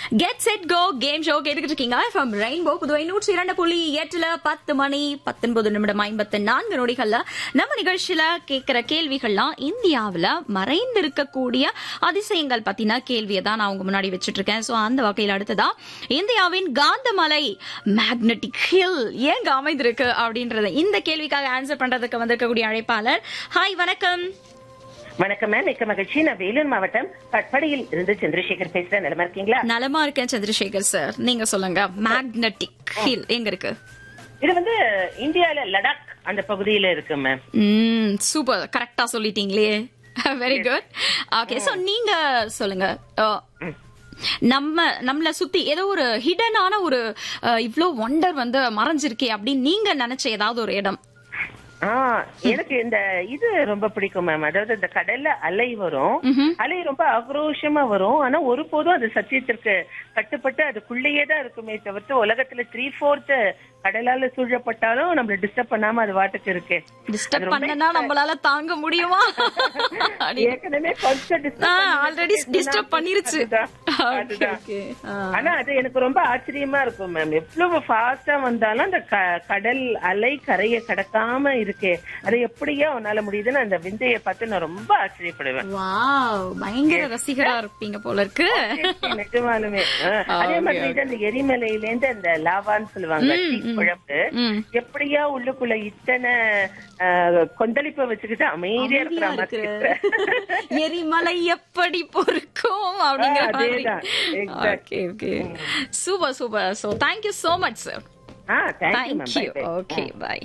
Get set go game show கேட்டுக்கிட்டு இருக்கீங்க from rainbow Puduvai நூற்றி இரண்டு புள்ளி எட்டுல பத்து மணி பத்தொன்பது நிமிடம் ஐம்பத்தி நான்கு நொடிகள்ல நம்ம நிகழ்ச்சியில கேட்கிற கேள்விகள்லாம் இந்தியாவுல மறைந்திருக்கக்கூடிய அதிசயங்கள் பத்தின கேள்வியை தான் நான் உங்க முன்னாடி வச்சிட்டு இருக்கேன் சோ அந்த வகையில் அடுத்ததா இந்தியாவின் காந்தமலை மேக்னெட்டிக் ஹில் ஏங்க அமைந்திருக்கு அப்படின்றத இந்த கேள்விக்காக ஆன்சர் பண்றதுக்கு வந்திருக்கக்கூடிய அழைப்பாளர் ஹாய் வணக்கம் வணக்கம் மேம் மிக்க மகிழ்ச்சி நான் வேலூர் மாவட்டம் பட்படியில் இருந்து சந்திரசேகர் பேசுறேன் நிலமா இருக்கீங்களா நலமா இருக்கேன் சந்திரசேகர் சார் நீங்க சொல்லுங்க மேக்னெட்டிக் ஹில் எங்க இருக்கு இது வந்து இந்தியால லடாக் அந்த பகுதியில இருக்கு மேம் ம் சூப்பர் கரெக்டா சொல்லிட்டீங்களே வெரி குட் ஓகே சோ நீங்க சொல்லுங்க அஹ், நம்ம நம்மள சுத்தி ஏதோ ஒரு ஹிடனான ஒரு அஹ், இவ்ளோ ஒண்டர் வந்து மறைஞ்சிருக்கே அப்படின்னு நீங்க நினைச்ச ஏதாவது ஒரு இடம் ஆ எனக்கு இந்த இது ரொம்ப பிடிக்கும் மேம் அதாவது இந்த கடல்ல அலை வரும் அலை ரொம்ப ஆக்ரோஷமா வரும் ஆனா ஒருபோதும் அது சத்தியத்திற்கு கட்டுப்பட்டு அதுக்குள்ளேயே தான் இருக்குமே தவிர்த்து உலகத்துல த்ரீ ஃபோர்த் கடலால சூழப்பட்டாலும் நம்மள டிஸ்டர்ப் பண்ணாம அது வாட்டுக்கு இருக்கு டிஸ்டர்ப் பண்ணனா நம்மளால தாங்க முடியுமா அப்படின்னு. ஏற்கனவே கொஞ்சம் disturb ஆ, பண்ணிருச்சு. already disturb பண்ணிருச்சு. அதுதான், Okay, அதுதான். okay. ஆ. ஆனா அது எனக்கு ரொம்ப ஆச்சரியமா இருக்கும் மேம் எவ்வளவு ஃபாஸ்டா வந்தாலும் அந்த க- கடல் அலை கரையை கடக்காம இருக்கு அது எப்படியோ உன்னால முடியுதுன்னு அந்த விந்தைய பார்த்து நான் ரொம்ப ஆச்சரியப்படுவேன் வாவ் பயங்கர ரசிகரா இருப்பீங்க போல இருக்கு நிஜமாலுமே ஆ, அதே மாதிரி தான் அந்த எரிமலையில இருந்து அந்த லாவான்னு சொல்லுவாங்க தீ குழம்பு ம். எப்படியா உள்ளுக்குள்ள இத்தனை ஆ, கொந்தளிப்பை வச்சுக்கிட்டு அமைதியா இருக்கிற மாதிரி இருக்கு. எரிமலை எப்படி பொறுக்கும் அப்படிங்கிற ஆ, மாதிரி அதேதான். Exact. Okay okay super super so thank you so much sir ஆ thank you ma'am thank you okay bye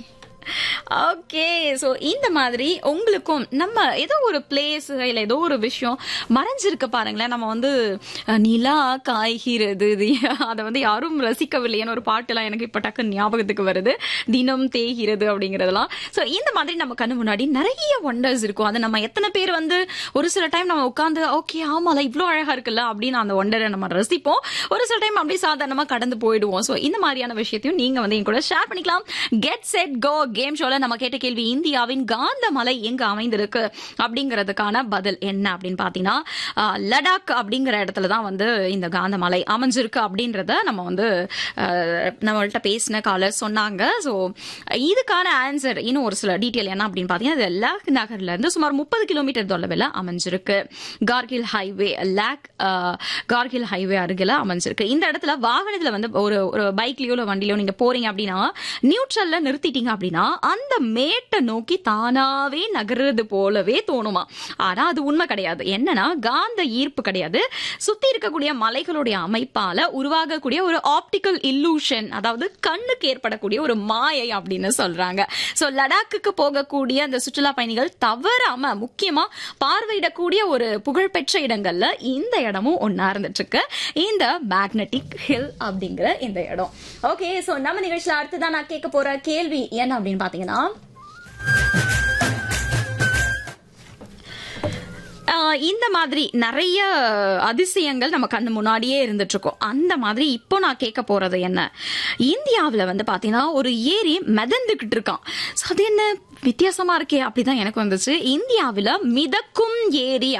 okay so இந்த மாதிரி உங்களுக்கும் நம்ம ஏதோ ஒரு பிளேஸ் இல்ல ஏதோ ஒரு விஷயம் மறைஞ்சிருக்கு பாருங்களேன் நம்ம வந்து அஹ், நிலா காய்கிறது இது அதை வந்து யாரும் ரசிக்கவில்லைன்னு ஒரு பாட்டுலாம் எனக்கு இப்ப டக்கு ஞாபகத்துக்கு வருது தினம் தேய்கிறது அப்படிங்கறதெல்லாம் சோ இந்த மாதிரி நம்ம கண்ணு முன்னாடி நிறைய ஒண்டர்ஸ் இருக்கும் அதை நம்ம எத்தனை பேர் வந்து ஒரு சில டைம் நம்ம உட்காந்து ஓகே ஆமால இவ்ளோ அழகா இருக்குல்ல அப்படின்னு அந்த ஒண்டரை நம்ம ரசிப்போம் ஒரு சில டைம் அப்படியே சாதாரணமா கடந்து போயிடுவோம் சோ இந்த மாதிரியான விஷயத்தையும் நீங்க வந்து என் கூட ஷேர் பண்ணிக்கலாம் கெட் செட் கோ கேம் ஷோல நம்ம கேட்ட கேள்வி இந்தியாவின் காந்த மலை எங்க அமைந்திருக்கு அப்படிங்கிறதுக்கான பதில் என்ன அப்படின்னு பாத்தீங்கன்னா ஆஹ், லடாக் அப்படிங்கிற இடத்துல தான் வந்து இந்த காந்த மலை அமைஞ்சிருக்கு அப்படின்றத நம்ம வந்து ஆஹ், நம்மள்ட்ட பேசின காலர் சொன்னாங்க சோ இதுக்கான ஆன்சர் இன்னும் ஒரு சில டீட்டெயில் என்ன அப்படின்னு பாத்தீங்கன்னா இது லேக் நகர்ல இருந்து சுமார் முப்பது கிலோமீட்டர் தொலைவில் அமைஞ்சிருக்கு கார்கில் ஹைவே லேக் ஆஹ், கார்கில் ஹைவே அருகில அமைஞ்சிருக்கு இந்த இடத்துல வாகனத்துல வந்து ஒரு ஒரு பைக்லயோ இல்ல வண்டிலயோ நீங்க போறீங்க அப்படின்னா நியூட்ரல்ல நிறுத்திட்டீங்க அப்படின்னா அந்த மேட்டை நோக்கி தானாவே நகர்றது போலவே தோணுமா ஆனா அது உண்மை கிடையாது என்னன்னா காந்த ஈர்ப்பு கிடையாது சுத்தி இருக்கக்கூடிய மலைகளுடைய அமைப்பால உருவாகக்கூடிய ஒரு ஆப்டிக்கல் இல்லூஷன் அதாவது கண்ணுக்கு ஏற்படக்கூடிய ஒரு மாயை அப்படின்னு சொல்றாங்க சோ லடாக்குக்கு போகக்கூடிய அந்த சுற்றுலா பயணிகள் தவறாம முக்கியமா பார்வையிடக்கூடிய ஒரு புகழ்பெற்ற இடங்கள்ல இந்த இடமும் ஒன்னா இருந்துட்டு இருக்கு இந்த மேக்னெட்டிக் ஹில் அப்படிங்கிற இந்த இடம் ஓகே சோ நம்ம நிகழ்ச்சியில அடுத்ததான் நான் கேட்க போற கேள்வி என்ன அப்படின்னு பாத்தீங்கன்னா ஆஹ் இந்த மாதிரி நிறைய அதிசயங்கள் நம்ம கண்ணு முன்னாடியே இருந்துட்டு இருக்கோம் அந்த மாதிரி இப்போ நான் கேட்க போறது என்ன இந்தியாவுல வந்து பாத்தீங்கன்னா ஒரு ஏரி மிதந்துகிட்டு இருக்கான் So அது என்ன வித்தியாசமா இருக்கே அப்படிதான் எனக்கு வந்துச்சு இந்தியாவுல மிதக்கும் ஏரி